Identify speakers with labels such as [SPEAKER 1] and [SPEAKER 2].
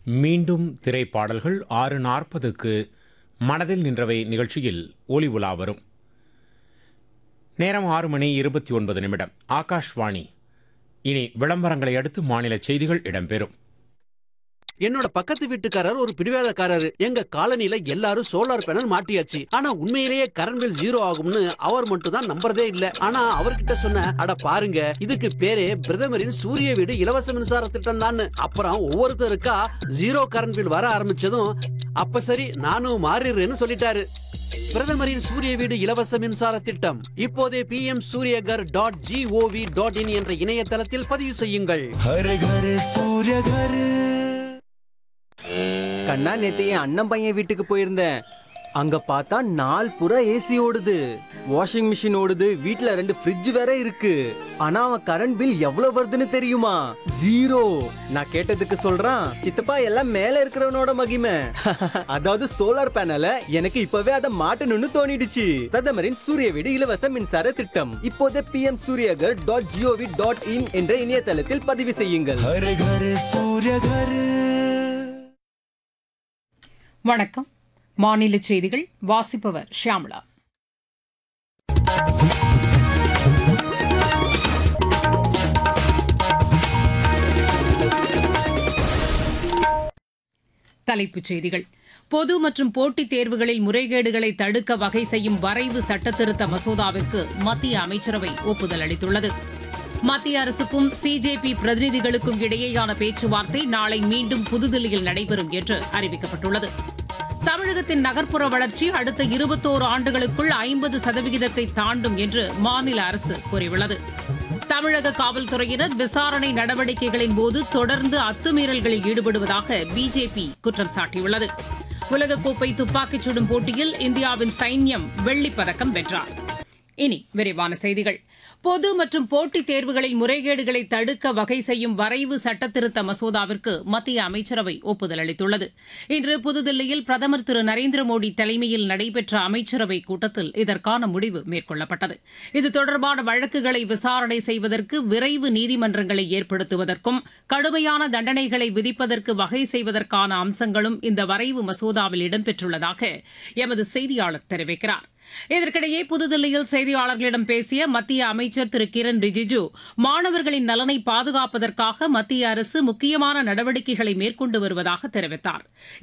[SPEAKER 1] மீண்டும் திரைப்பாடல்கள் ஆறு நாற்பதுக்கு மனதில் நின்றவை நிகழ்ச்சியில் ஒளி உலா வரும் நேரம் ஆறு மணி இருபத்தி ஒன்பது நிமிடம் ஆகாஷ்வாணி இனி விளம்பரங்களை அடுத்து மாநில செய்திகள் இடம்பெறும்
[SPEAKER 2] என்னோட பக்கத்து வீட்டுக்காரர் ஒரு பிடிவாதக்காரரு எங்க காலனில எல்லாரும் சோலார் பேனல் மாட்டியாச்சு ஆனா உண்மையிலேயே கரண்ட் பில் ஜீரோ ஆகும்னு அவர் மட்டும் தான் நம்புறதே இல்ல ஆனா அவர்கிட்ட சொன்ன அட பாருங்க இதுக்கு பேரே பிரதமரின் சூரிய வீடு இலவச மின்சார திட்டம் தான் அப்புறம் ஒவ்வொருத்தருக்கா ஜீரோ கரண்ட் பில் வர ஆரம்பிச்சதும் அப்ப சரி நானும் மாறிடுறேன்னு சொல்லிட்டாரு பிரதமரின் சூரிய வீடு இலவச மின்சார திட்டம் இப்போதே P M Suryaghar dot GOV dot in என்ற இணையதளத்தில் பதிவு செய்யுங்கள்
[SPEAKER 3] हर घर सूर्य घर
[SPEAKER 4] கண்ணா நேத்து என் அண்ணன் பையன் வீட்டுக்கு போயிருந்தேன் அங்க பார்த்தா நாள் புறா ஏசி ஓடுது வாஷிங் மிஷின் ஓடுது வீட்ல ரெண்டு ஃப்ரிட்ஜ் வேற இருக்கு ஆனா அவன் கரண்ட் பில் எவ்வளவு வருதுன்னு தெரியுமா ஜீரோ நான் கேட்டதுக்கு சொல்றான் சித்தப்பா எல்லாம் மேல இருக்கிறவனோட மகிமை அதாவது சோலார் பேனல எனக்கு இப்பவே அதை மாட்டணும்னு தோணிடுச்சு பிரதமரின் சூரிய வீடு இலவச மின்சார திட்டம் இப்போதே P M Suryaghar dot GOV dot in என்ற இணையதளத்தில் பதிவு செய்யுங்கள்
[SPEAKER 3] हर घर सूर्य घर
[SPEAKER 5] வணக்கம் மாநில செய்திகள் வாசிப்பவர் ஷியாமளா தலைப்புச் செய்திகள் பொது மற்றும் போட்டித் தேர்வுகளில் முறைகேடுகளை தடுக்க வகை செய்யும் வரைவு சட்டத்திருத்த மசோதாவிற்கு மத்திய அமைச்சரவை ஒப்புதல் அளித்துள்ளது மத்திய அரசுக்கும் சிஜேபி பிரதிநிதிகளுக்கும் இடையேயான பேச்சுவார்த்தை நாளை மீண்டும் புதுதில்லியில் நடைபெறும் என்று அறிவிக்கப்பட்டுள்ளது தமிழகத்தின் நகர்ப்புற வளர்ச்சி அடுத்த இருபத்தோரு ஆண்டுகளுக்குள் ஐம்பது சதவிகிதத்தை தாண்டும் என்று மாநில அரசு கூறியுள்ளது தமிழக காவல்துறையினர் விசாரணை நடவடிக்கைகளின் போது தொடர்ந்து அத்துமீறல்களில் ஈடுபடுவதாக பிஜேபி குற்றம் சாட்டியுள்ளது உலகக்கோப்பை துப்பாக்கிச் சுடும் போட்டியில் இந்தியாவின் சைன்யம் வெள்ளிப் பதக்கம் வென்றார் இனி விரிவான செய்திகள் பொது மற்றும் போட்டித் தேர்வுகளில் முறைகேடுகளை தடுக்க வகை செய்யும் வரைவு சட்டத்திருத்த மசோதாவிற்கு மத்திய அமைச்சரவை ஒப்புதல் அளித்துள்ளது இன்று புதுதில்லியில் பிரதமர் திரு நரேந்திர மோடி தலைமையில் நடைபெற்ற அமைச்சரவை கூட்டத்தில் இதற்கான முடிவு மேற்கொள்ளப்பட்டது இது தொடர்பான வழக்குகளை விசாரணை செய்வதற்கு விரைவு நீதிமன்றங்களை ஏற்படுத்துவதற்கும் கடுமையான தண்டனைகளை விதிப்பதற்கு வகை செய்வதற்கான அம்சங்களும் இந்த வரைவு மசோதாவில் இடம்பெற்றுள்ளதாக எமது செய்தியாளர் தெரிவிக்கிறார் இதற்கிடையே புதுதில்லியில் செய்தியாளர்களிடம் பேசிய மத்திய அமைச்சர் திரு கிரண் ரிஜிஜு மாணவர்களின் நலனை பாதுகாப்பதற்காக மத்திய அரசு முக்கியமான நடவடிக்கைகளை மேற்கொண்டு வருவதாக தெரிவித்தார்